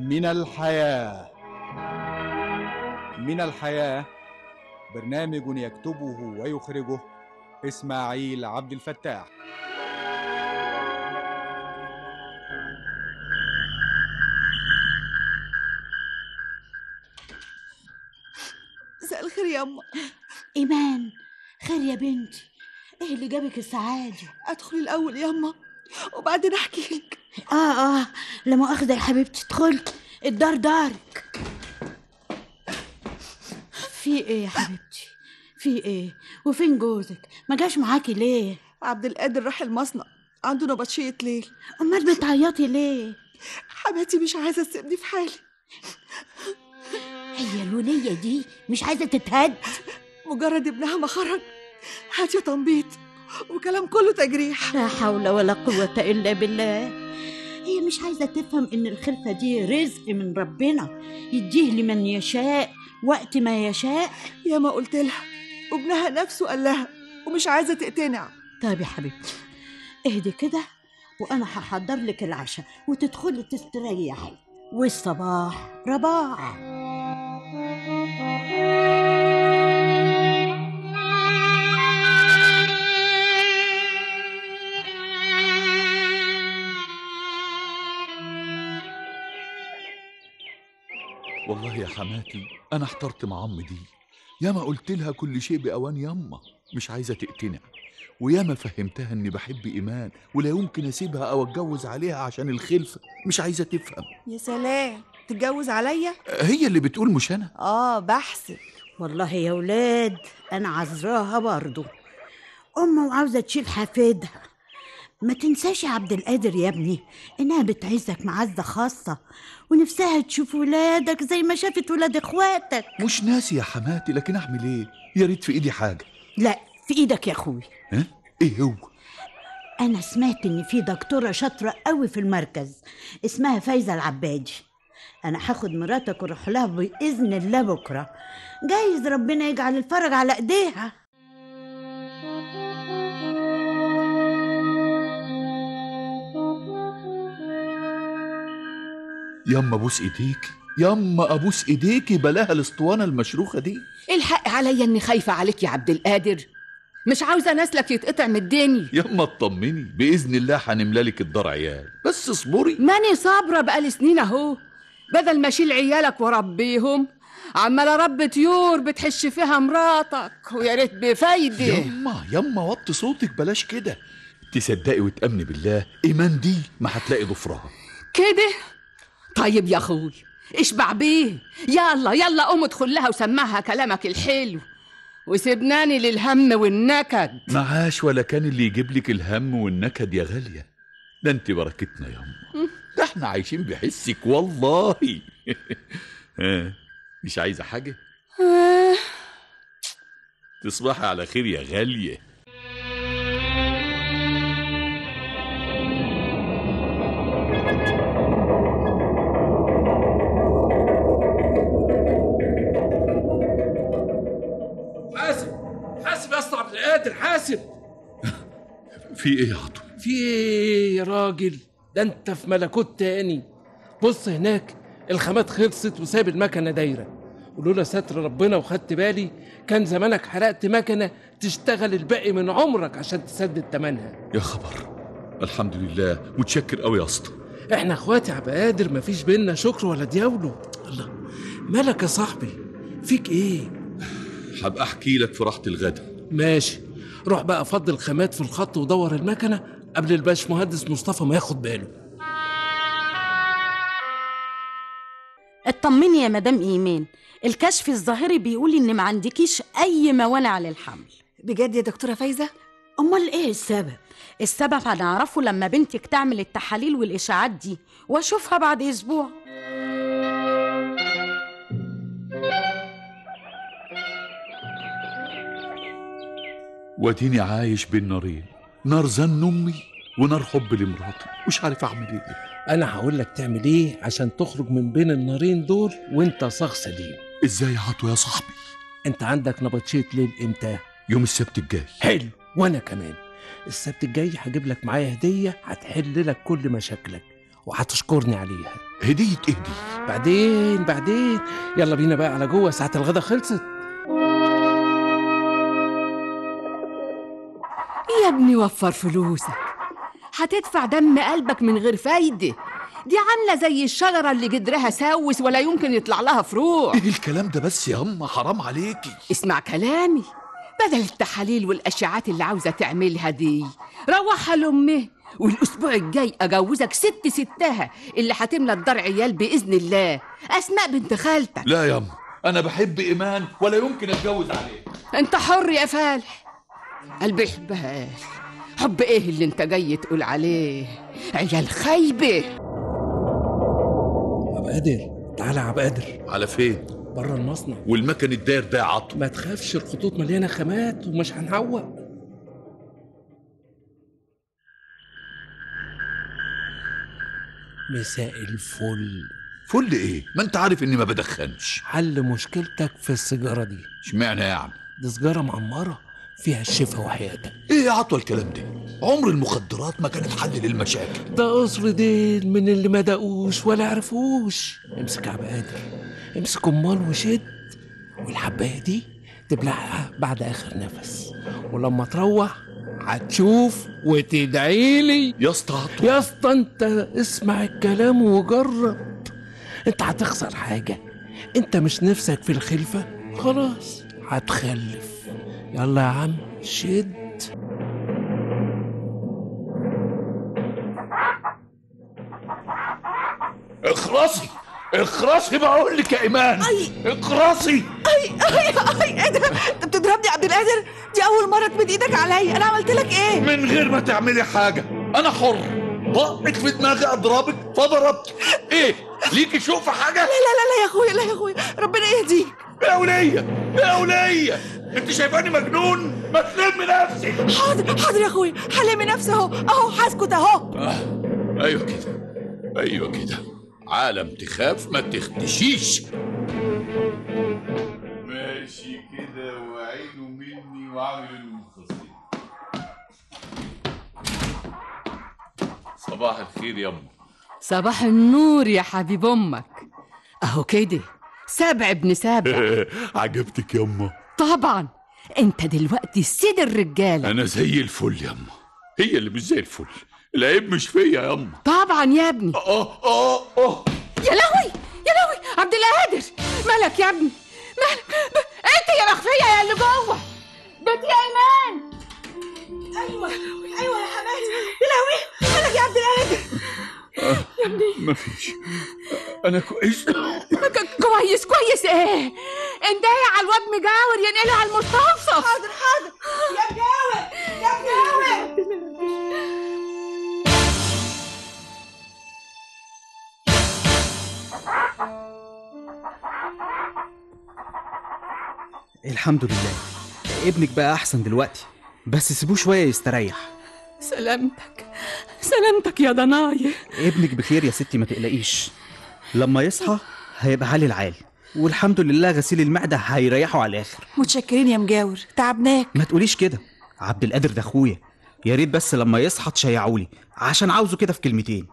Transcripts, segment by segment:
من الحياة من الحياة برنامج يكتبه ويخرجه إسماعيل عبد الفتاح مساء الخير يا أما إيمان خير يا بنتي إيه اللي جابك الساعة دي؟ أدخل الأول يا أما وبعدين أحكي لك آه آه لا مؤاخذة يا حبيبتي ادخلي الدار دارك في إيه يا حبيبتي؟ في إيه؟ وفين جوزك؟ ما جاش معاكي ليه؟ عبد القادر راح المصنع عنده نبطشية ليل أمال بتعيطي ليه؟ حماتي مش عايزة تسيبني في حالي هي الولية دي مش عايزة تتهد مجرد ابنها ما خرج هات يا تنبيط وكلام كله تجريح لا حول ولا قوة إلا بالله هي مش عايزة تفهم إن الخلفة دي رزق من ربنا يديه لمن يشاء وقت ما يشاء يا ما قلت لها وابنها نفسه قال لها ومش عايزة تقتنع طيب يا حبيبتي اهدي كده وأنا هحضر لك العشاء وتدخلي تستريحي والصباح رباح والله يا حماتي انا احترت مع امي دي ياما قلت لها كل شيء باوان ياما مش عايزه تقتنع وياما فهمتها اني بحب ايمان ولا يمكن اسيبها او اتجوز عليها عشان الخلفه مش عايزه تفهم يا سلام تتجوز عليا هي اللي بتقول مش انا اه بحسب والله يا ولاد أنا عذراها برضو أم وعاوزة تشيل حفيدها ما تنساش يا عبد القادر يا ابني إنها بتعزك معزة خاصة ونفسها تشوف ولادك زي ما شافت ولاد إخواتك مش ناسي يا حماتي لكن اعمل ايه يا ريت في ايدي حاجه لا في إيدك يا أخوي ها ايه هو أنا سمعت إن في دكتورة شاطرة قوي في المركز اسمها فايزة العبادي أنا هاخد مراتك ونروح لها بإذن الله بكرة جايز ربنا يجعل الفرج على إيديها ياما ابوس ايديك ياما ابوس ايديكي بلاها الاسطوانه المشروخه دي الحق عليا اني خايفة عليك يا عبد القادر مش عاوزة نسلك يتقطع من الدنيا ياما اطمني باذن الله هنملى لك الدار عيال بس اصبري ماني صابرة بقالي سنين اهو بدل ما اشيل عيالك واربيهم عمال اربي طيور بتحش فيها مراتك ويا ريت بفايدة ياما ياما وطي صوتك بلاش كده تصدقي وتأمني بالله ايمان دي ما هتلاقي ضفرها كده طيب يا اخوي اشبع بيه يلا يلا قوم ادخل لها وسمعها كلامك الحلو وسيبناني للهم والنكد معاش ولا كان اللي يجيب لك الهم والنكد يا غاليه ده انت بركتنا ياما ده احنا عايشين بحسك والله ها، مش عايزه حاجه آه، تصبحي على خير يا غاليه حاسب حاسب يا اسطى عبد القادر حاسب في ايه يا عطو في ايه يا راجل ده انت في ملكوت تاني بص هناك الخامات خلصت وساب المكنه دايره ولولا ستر ربنا وخدت بالي كان زمانك حرقت مكنه تشتغل الباقي من عمرك عشان تسدد تمنها يا خبر الحمد لله متشكر قوي يا اسطى احنا اخواتي يا عبد القادر مفيش بينا شكر ولا دياولو الله مالك يا صاحبي فيك ايه هبقى احكي لك في راحه الغدا ماشي روح بقى فضي الخامات في الخط ودور المكنه قبل الباش مهندس مصطفى ما ياخد باله اطمني يا مدام ايمان الكشف الظاهري بيقول ان ما عندكيش اي موانع للحمل بجد يا دكتورة فايزة أمال إيه السبب؟ السبب هنعرفه لما بنتك تعمل التحاليل والاشاعات دي واشوفها بعد اسبوع واديني عايش بين نارين نار زن امي ونار حب لمراتي مش عارف اعمل ايه انا هقول لك تعمل ايه عشان تخرج من بين النارين دول وانت صاغ سليم ازاي يا عطو يا صاحبي انت عندك نبطشيه ليل امتى يوم السبت الجاي حلو وانا كمان السبت الجاي هجيب لك معايا هديه هتحل لك كل مشاكلك وهتشكرني عليها هدية ايه دي بعدين بعدين يلا بينا بقى على جوه ساعة الغدا خلصت يا ابني وفر فلوسك هتدفع دم قلبك من غير فايدة دي عاملة زي الشجرة اللي جدرها ساوس ولا يمكن يطلع لها فروع ايه الكلام ده بس يا اما حرام عليكي اسمع كلامي بدل التحاليل والأشعات اللي عاوزة تعملها دي روحها لأمه والأسبوع الجاي أجوزك ست ستها اللي هتملى الدار عيال بإذن الله أسماء بنت خالتك لا يا اما انا بحب ايمان ولا يمكن اتجوز عليه أنت حر يا فالح قلبي يحبها حب إيه اللي أنت جاي تقول عليه عيال خايبة عبد قادر تعالى يا عبد قادر على فين بره المصنع والمكن الداير ده يا عطو ما تخافش الخطوط مليانة خامات ومش هنعوق مساء الفل فل ايه ما انت عارف اني ما بدخنش حل مشكلتك في السيجارة دي اشمعنى يعني دي سيجارة معمرة فيها الشفا وحياتك ايه يا عطوة الكلام ده عمر المخدرات ما كانت حل للمشاكل ده قصر ديل من اللي ما دقوش ولا عرفوش امسك يا عبد قادر امسك امال وشد والحبايه دي تبلعها بعد اخر نفس ولما تروح هتشوف وتدعي لي يا اسطى عطوة يا اسطى انت اسمع الكلام وجرب انت هتخسر حاجه انت مش نفسك في الخلفه خلاص هتخلف يلا يا عم شد اخرسي اخرسي بقول لك يا ايمان اخرسي اي اي اي ايه ده انت بتضربني يا عبد القادر دي اول مره تمد ايدك عليا انا عملت لك ايه من غير ما تعملي حاجة أنا حر ضاقت في دماغي أضربك فضربت إيه ليكي شوف حاجة لا لا لا لا يا اخويا لا يا اخويا ربنا يهديك يا ولية يا ولية أنت شايفاني مجنون ما تلم نفسي حاضر حاضر يا اخويا حلمي نفسي اهو اهو هسكت اهو آه. أيوة كده أيوة كده عالم تخاف ما تختشيش ماشي كده وعينه مني وعامل المنخصين صباح الخير يا أم صباح النور يا حبيب امك اهو كده سبع ابن سبع عجبتك يا أمه طبعا انت دلوقتي سيد الرجاله انا زي الفل يا اما هي اللي مش زي الفل العيب مش فيا يا اما طبعا يا ابني اه اه اه يا لهوي يا لهوي عبد القادر مالك يا ابني مالك ب... انت يا مخفيه يا اللي جوه بنت يا ايمان ايوه ايوه يا حماتي يا لهوي مالك يا عبد القادر مفيش انا كويس ك- كويس كويس ايه اندهي على الواد مجاور ينقله على المستوصف حاضر حاضر يا مجاور يا مجاور الحمد لله ابنك بقى احسن دلوقتي بس سيبوه شويه يستريح سلامتك سلامتك يا ضناي ابنك بخير يا ستي ما تقلقيش لما يصحى هيبقى حال العال والحمد لله غسيل المعده هيريحه على الاخر متشكرين يا مجاور تعبناك ما تقوليش كده عبد القادر ده اخويا يا ريت بس لما يصحى تشيعولي عشان عاوزه كده في كلمتين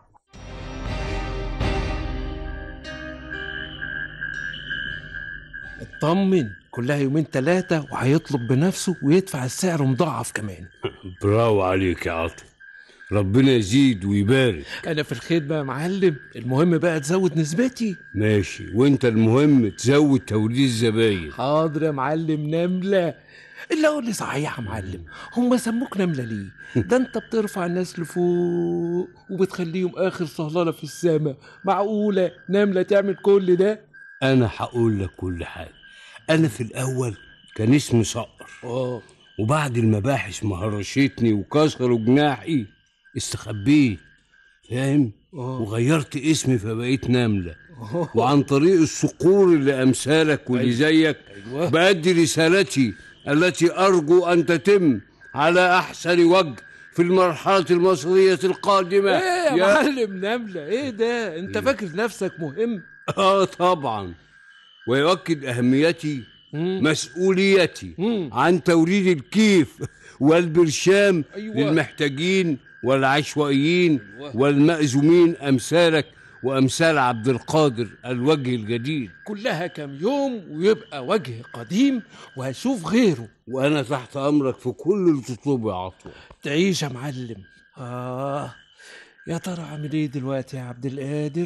اطمن كلها يومين ثلاثة وهيطلب بنفسه ويدفع السعر مضاعف كمان برافو عليك يا عاطف ربنا يزيد ويبارك أنا في الخدمة يا معلم المهم بقى تزود نسبتي ماشي وانت المهم تزود توريد الزباين حاضر يا معلم نملة إلا قول لي صحيح يا معلم هم سموك نملة ليه؟ ده أنت بترفع الناس لفوق وبتخليهم آخر صهللة في السماء معقولة نملة تعمل كل ده؟ انا هقول لك كل حاجه انا في الاول كان اسمي صقر آه وبعد المباحث ما هرشتني وكسروا جناحي استخبيت فاهم آه. وغيرت اسمي فبقيت نملة وعن طريق الصقور اللي أمثالك واللي زيك أيوة. بأدي رسالتي التي أرجو أن تتم على أحسن وجه في المرحلة المصرية القادمة إيه يا معلم نملة إيه ده؟ أنت فاكر نفسك مهم؟ آه طبعا ويؤكد أهميتي مم. مسؤوليتي مم. عن توريد الكيف والبرشام أيوة. للمحتاجين والعشوائيين والمأزومين أمثالك وأمثال عبد القادر الوجه الجديد كلها كام يوم ويبقى وجه قديم وهشوف غيره وأنا تحت أمرك في كل اللي تطلبه يا عطوة تعيش يا معلم آه يا ترى عامل ايه دلوقتي يا عبد القادر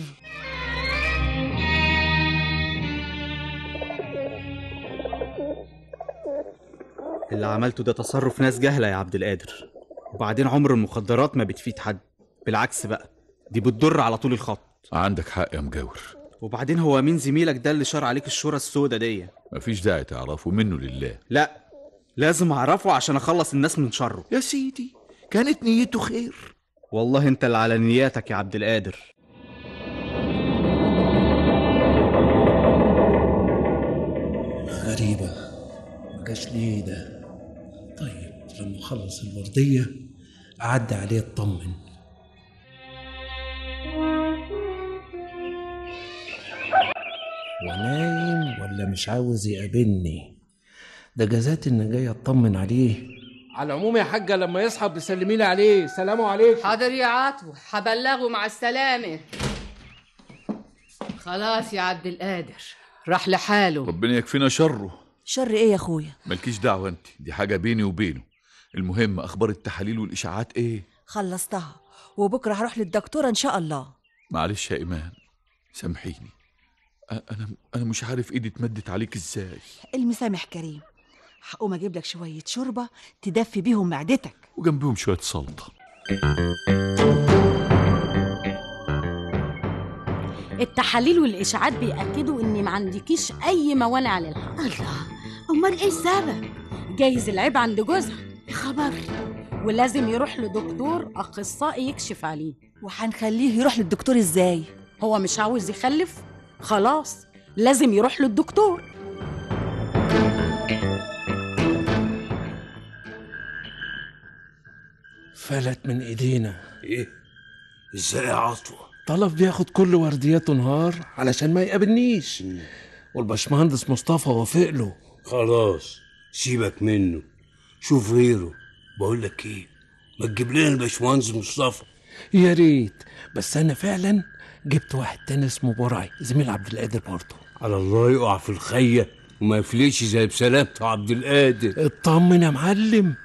اللي عملته ده تصرف ناس جهلة يا عبد القادر وبعدين عمر المخدرات ما بتفيد حد بالعكس بقى دي بتضر على طول الخط عندك حق يا مجاور وبعدين هو مين زميلك ده اللي شار عليك الشورى السودة دي مفيش داعي تعرفه منه لله لا لازم اعرفه عشان اخلص الناس من شره يا سيدي كانت نيته خير والله انت اللي على نياتك يا عبد القادر غريبة ما جاش ليه ده طيب لما اخلص الوردية أعدي عليه اطمن ونايم ولا مش عاوز يقابلني ده جزات ان جاي اطمن عليه على العموم يا حاجة لما يصحى بتسلمي لي عليه سلام عليكم حاضر يا عطو هبلغه مع السلامة خلاص يا عبد القادر راح لحاله ربنا يكفينا شره شر ايه يا اخويا مالكيش دعوه انت دي حاجه بيني وبينه المهم اخبار التحاليل والاشاعات ايه خلصتها وبكره هروح للدكتوره ان شاء الله معلش يا ايمان سامحيني أ- انا انا مش عارف ايدي اتمدت عليك ازاي المسامح كريم هقوم اجيب لك شويه شوربه تدفي بيهم معدتك وجنبهم شويه سلطه التحاليل والاشاعات بياكدوا اني ما عندكيش اي موانع للحمل الله امال ايه السبب جايز العيب عند جوزها يا خبر ولازم يروح لدكتور اخصائي يكشف عليه وهنخليه يروح للدكتور ازاي هو مش عاوز يخلف خلاص لازم يروح للدكتور فلت من ايدينا إيه؟ إزاي يا عطوة؟ طلب بياخد كل وردياته نهار علشان ما يقابلنيش والباشمهندس مصطفى وافق له خلاص سيبك منه شوف غيره بقول لك ايه ما تجيب لنا الباشمهندس مصطفى يا ريت بس انا فعلا جبت واحد تاني اسمه براي زميل عبد القادر برضه على الله يقع في الخية وما يفليش زي بسلامته عبد القادر اطمن يا معلم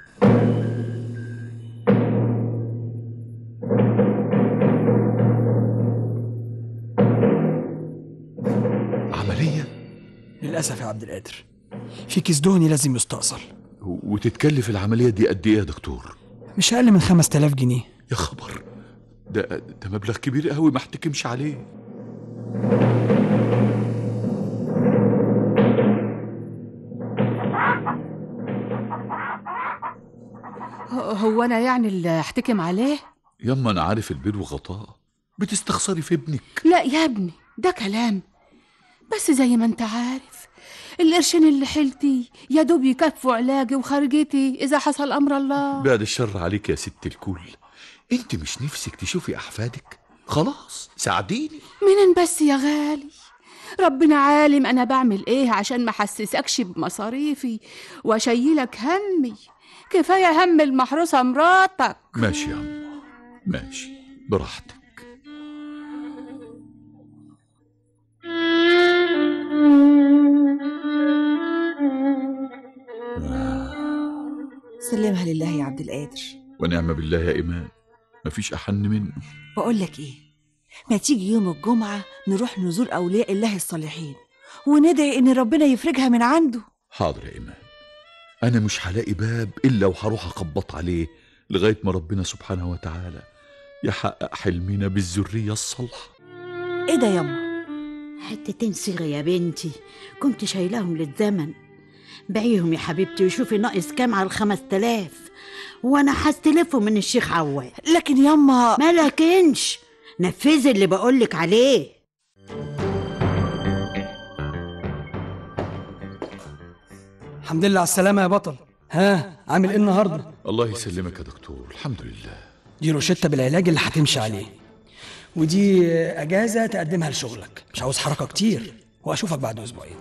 عمليه للأسف يا عبد القادر في كيس دهني لازم يستأصل و- وتتكلف العمليه دي قد ايه يا دكتور مش أقل من 5000 جنيه يا خبر ده ده مبلغ كبير قوي ما احتكمش عليه هو- هو انا يعني اللي احتكم عليه ياما انا عارف البير وغطاه بتستخسري في ابنك لا يا ابني ده كلام بس زي ما انت عارف القرشين اللي حيلتي يا دوب يكفوا علاجي وخرجتي اذا حصل امر الله بعد الشر عليك يا ست الكل انت مش نفسك تشوفي احفادك خلاص ساعديني منين بس يا غالي ربنا عالم انا بعمل ايه عشان ما احسسكش بمصاريفي واشيلك همي كفايه هم المحروسه مراتك ماشي يا عم ماشي براحتك سلمها لله يا عبد القادر ونعم بالله يا ايمان مفيش احن منه بقول لك ايه ما تيجي يوم الجمعه نروح نزور اولياء الله الصالحين وندعي ان ربنا يفرجها من عنده حاضر يا ايمان انا مش هلاقي باب الا وهروح اخبط عليه لغايه ما ربنا سبحانه وتعالى يحقق حلمنا بالذريه الصالحه ايه ده ياما حتتين صيغة يا بنتي كنت شايلاهم للزمن بعيهم يا حبيبتي وشوفي ناقص كام على الخمس تلاف وانا هستلفه من الشيخ عواد لكن ياما ما لكنش نفذي اللي بقولك عليه الحمد لله على السلامة يا بطل ها عامل ايه النهارده الله يسلمك يا دكتور الحمد لله دي روشتة بالعلاج اللي هتمشي عليه ودي اجازة تقدمها لشغلك مش عاوز حركة كتير واشوفك بعد اسبوعين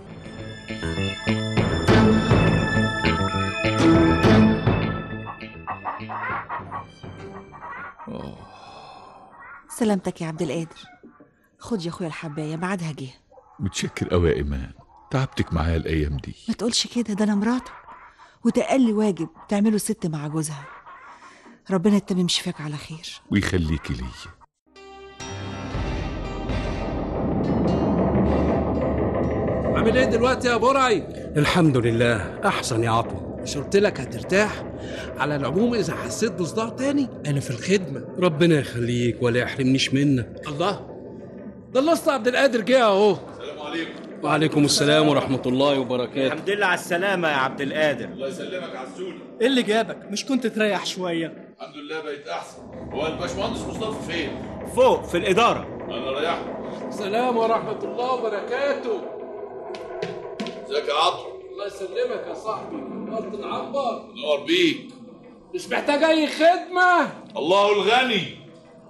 سلامتك يا عبد القادر خد يا اخويا الحبايه ميعادها جه متشكر قوي يا ايمان تعبتك معايا الايام دي ما تقولش كده ده انا مراتك وده اقل واجب تعمله ست مع جوزها ربنا يتمم شفاك على خير ويخليكي ليا عامل ايه دلوقتي يا برعي الحمد لله احسن يا عطوة مش قلت لك هترتاح على العموم اذا حسيت بصداع تاني انا في الخدمه ربنا يخليك ولا يحرمنيش منك الله ده الاسطى عبد القادر جه اهو وعليكم السلام ورحمة الله وبركاته الحمد لله على السلامة يا عبد القادر الله يسلمك عزوله ايه اللي جابك مش كنت تريح شويه الحمد لله بقيت احسن هو الباشمهندس مصطفى فين فوق في الإدارة انا ريحت السلام ورحمه الله وبركاته ازيك يا عطر الله يسلمك يا صاحبي قلت نعبر نور بيك مش محتاج اي خدمه الله الغني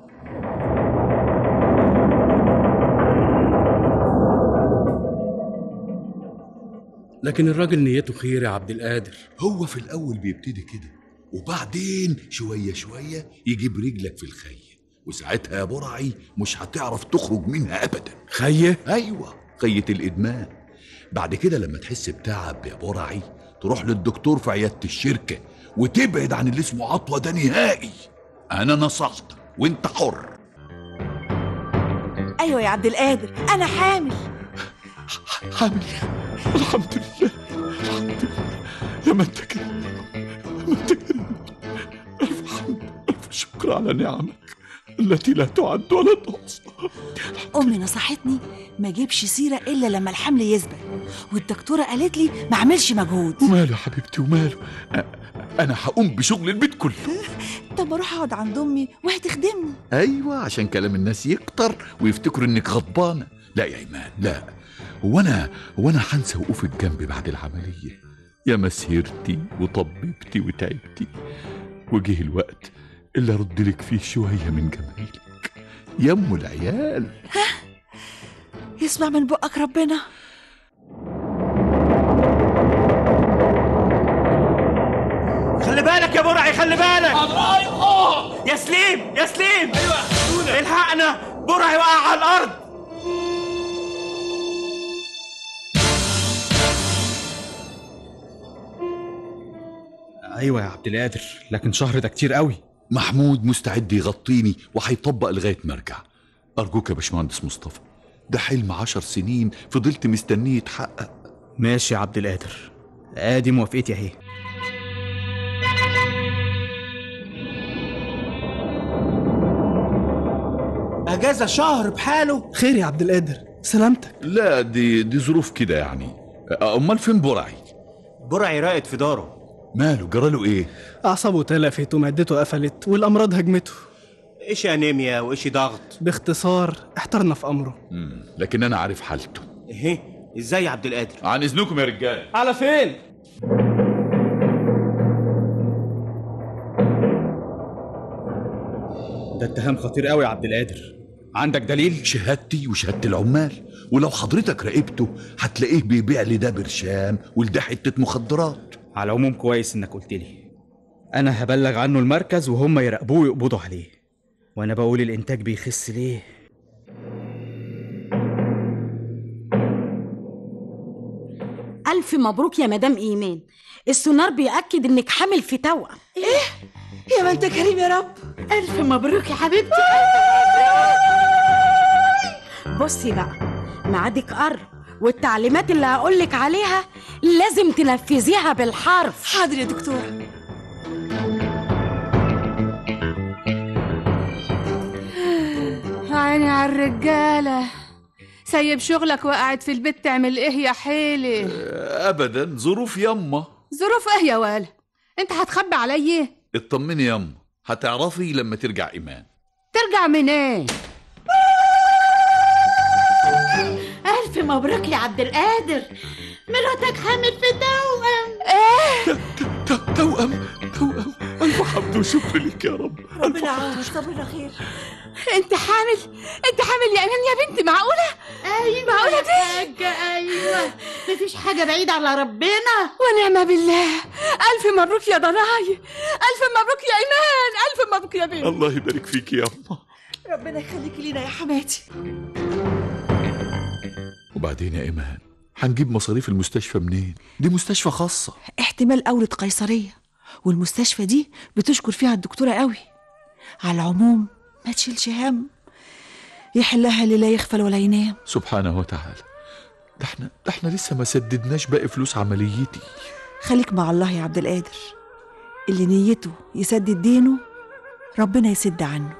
لكن الراجل نيته خير يا عبد القادر هو في الاول بيبتدي كده وبعدين شويه شويه يجيب رجلك في الخيه وساعتها يا برعي مش هتعرف تخرج منها ابدا خيه ايوه خيه الادمان بعد كده لما تحس بتعب يا برعي تروح للدكتور في عياده الشركه وتبعد عن اللي اسمه عطوه ده نهائي انا نصحتك وانت حر ايوه يا عبد القادر انا حامل حامل الحمد لله الحمد لله يا ما انت كده يا ما انت كده الف حمد الف شكر على نعمك التي لا تعد ولا تحصى امي نصحتني ما اجيبش سيره الا لما الحمل يثبت والدكتوره قالت لي ما اعملش مجهود وماله يا حبيبتي وماله أ- انا هقوم بشغل البيت كله طب ما اروح اقعد عند امي وهي تخدمني ايوه عشان كلام الناس يكتر ويفتكروا انك غضبانه لا يا ايمان لا هو انا هو انا هنسى وقوفك جنبي بعد العمليه يا مسيرتي وطببتي وتعبتي وجه الوقت اللي ارد لك فيه شويه من جمايلك يا ام العيال يسمع من بقك ربنا خلي بالك يا برعي خلي بالك يا سليم يا سليم ايوه الحقنا برعي وقع على الأرض ايوه يا عبد القادر لكن شهر ده كتير قوي محمود مستعد يغطيني وهيطبق لغايه ما ارجع ارجوك يا باشمهندس مصطفى ده حلم عشر سنين فضلت مستنيه يتحقق ماشي يا عبد القادر ادي موافقتي اهي أجازة شهر بحاله خير يا عبد القادر سلامتك لا دي دي ظروف كده يعني امال فين برعي برعي راقد في داره ماله جراله ايه اعصابه تلفت ومعدته قفلت والامراض هجمته إيش أنيميا وإيش ضغط باختصار احترنا في امره مم. لكن انا عارف حالته إيه إزاي يا عبد القادر عن اذنكم يا رجاله على فين ده اتهام خطير قوي يا عبد القادر عندك دليل شهادتي وشهاده العمال ولو حضرتك راقبته هتلاقيه بيبيع لي ده برشام ولده حته مخدرات على العموم كويس انك قلت لي انا هبلغ عنه المركز وهم يراقبوه ويقبضوا عليه وانا بقول الانتاج بيخس ليه ألف مبروك يا مدام إيمان السونار بيأكد إنك حامل في توأم يا ما انت كريم يا رب ألف مبروك يا حبيبتي بصي بقى ميعادك قرب والتعليمات اللي هقولك عليها لازم تنفذيها بالحرف حاضر يا دكتور عيني على الرجالة سايب شغلك وقاعد في البيت تعمل ايه يا حيلي ابدا ظروف يما ظروف ايه يا ولا انت هتخبي عليا اطمني يما هتعرفي لما ترجع ايمان ترجع منين ألف مبروك يا عبد القادر مراتك حامل في توأم توأم توأم الف حمد وشكر لك يا رب ربنا يعوض صبرنا خير انت حامل انت حامل يا ايمان يا بنتي معقوله ايوه معقولة يا دي؟ حاجة ايوه مفيش حاجة بعيدة على ربنا ونعم بالله الف مبروك يا ضناي الف مبروك يا ايمان الف مبروك يا بنتي الله يبارك فيك يا أمه ربنا يخليكي لينا يا حماتي وبعدين يا إيمان هنجيب مصاريف المستشفى منين؟ دي مستشفى خاصة احتمال أولة قيصرية والمستشفى دي بتشكر فيها الدكتورة قوي على العموم ما تشيلش هم يحلها اللي لا يغفل ولا ينام سبحانه وتعالى ده احنا ده احنا لسه ما سددناش باقي فلوس عمليتي خليك مع الله يا عبد القادر اللي نيته يسدد دينه ربنا يسد عنه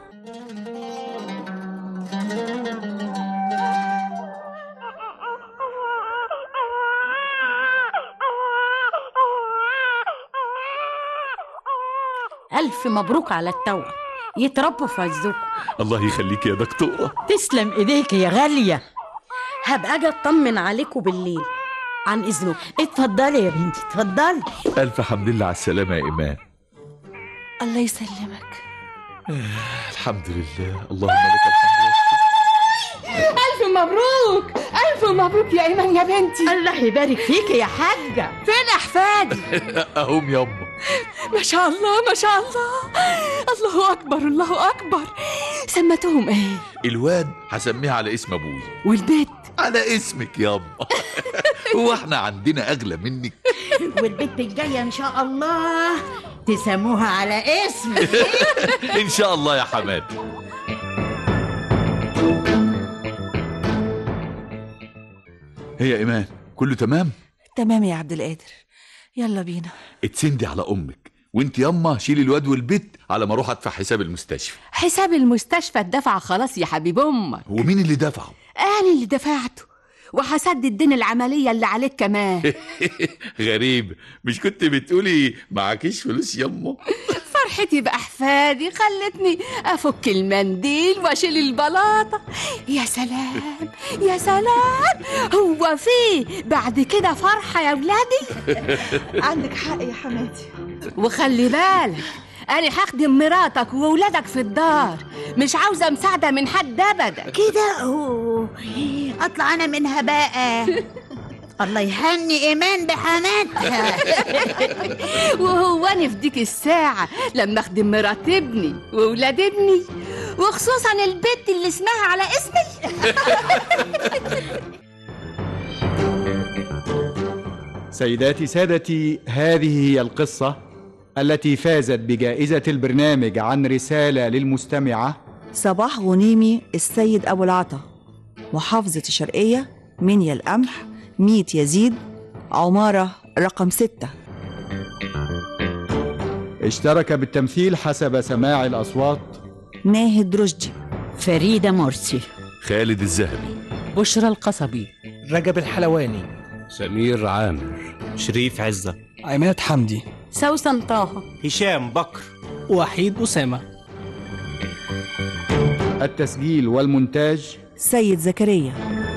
ألف مبروك على التوأم يتربوا في عزكم الله يخليك يا دكتورة تسلم ايديك يا غالية هبقى أجي أطمن عليكم بالليل عن إذنكم اتفضلي يا بنتي اتفضلي ألف حمد لله على السلامة يا إيمان الله يسلمك الحمد لله اللهم لك الحمد والشكر الف مبروك الف مبروك يا ايمان يا بنتي الله يبارك فيك يا حاجة فين احفادي أهم يا أمه ما شاء الله ما شاء الله الله اكبر الله اكبر سمتهم ايه الواد هسميها على اسم أبوي والبيت على اسمك يا أمه هو احنا عندنا أغلى منك والبنت الجاية ان شاء الله تسموها على اسمي إن شاء الله يا حماتي هي إيمان كله تمام تمام يا عبد القادر يلا بينا اتسندي على أمك وانت ياما شيلي الواد والبيت على ما اروح ادفع حساب المستشفى حساب المستشفى اتدفع خلاص يا حبيب امك هو مين اللي دفعه انا اللي دفعته وهسدد دين العمليه اللي عليك كمان غريب مش كنت بتقولي معكيش فلوس ياما فرحتي باحفادي خلتني افك المنديل واشيل البلاطه يا سلام يا سلام هو في بعد كده فرحه يا ولادي عندك حق يا حماتي وخلي بالك انا هخدم مراتك وولادك في الدار مش عاوزه مساعده من حد ابدا كده أوه. اطلع انا منها بقى الله يهني ايمان بحماتها وهو انا في ديك الساعه لما اخدم مرات ابني وولاد ابني وخصوصا البنت اللي اسمها على اسمي سيداتي سادتي هذه هي القصة التي فازت بجائزة البرنامج عن رسالة للمستمعة صباح غنيمي السيد أبو العطا محافظة الشرقية منيا القمح ميت يزيد عمارة رقم ستة اشترك بالتمثيل حسب سماع الأصوات ناهد رشدي فريدة مرسي خالد الذهبي بشرى القصبي رجب الحلواني سمير عامر شريف عزة عماد حمدي سوسن طه هشام بكر وحيد أسامة التسجيل والمونتاج سيد زكريا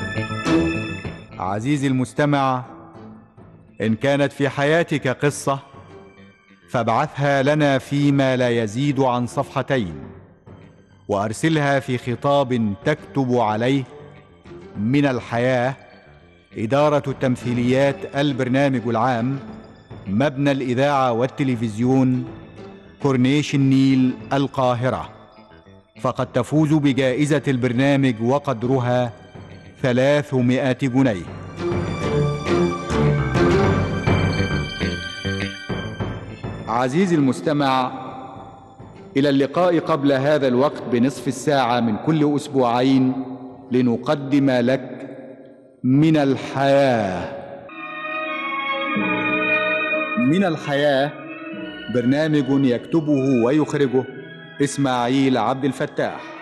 عزيزي المستمع إن كانت في حياتك قصة فابعثها لنا فيما لا يزيد عن صفحتين وأرسلها في خطاب تكتب عليه من الحياة إدارة التمثيليات البرنامج العام مبنى الإذاعة والتلفزيون كورنيش النيل القاهرة فقد تفوز بجائزة البرنامج وقدرها ثلاثمائة جنيه عزيزي المستمع إلى اللقاء قبل هذا الوقت بنصف الساعة من كل أسبوعين لنقدم لك من الحياة من الحياة برنامج يكتبه ويخرجه إسماعيل عبد الفتاح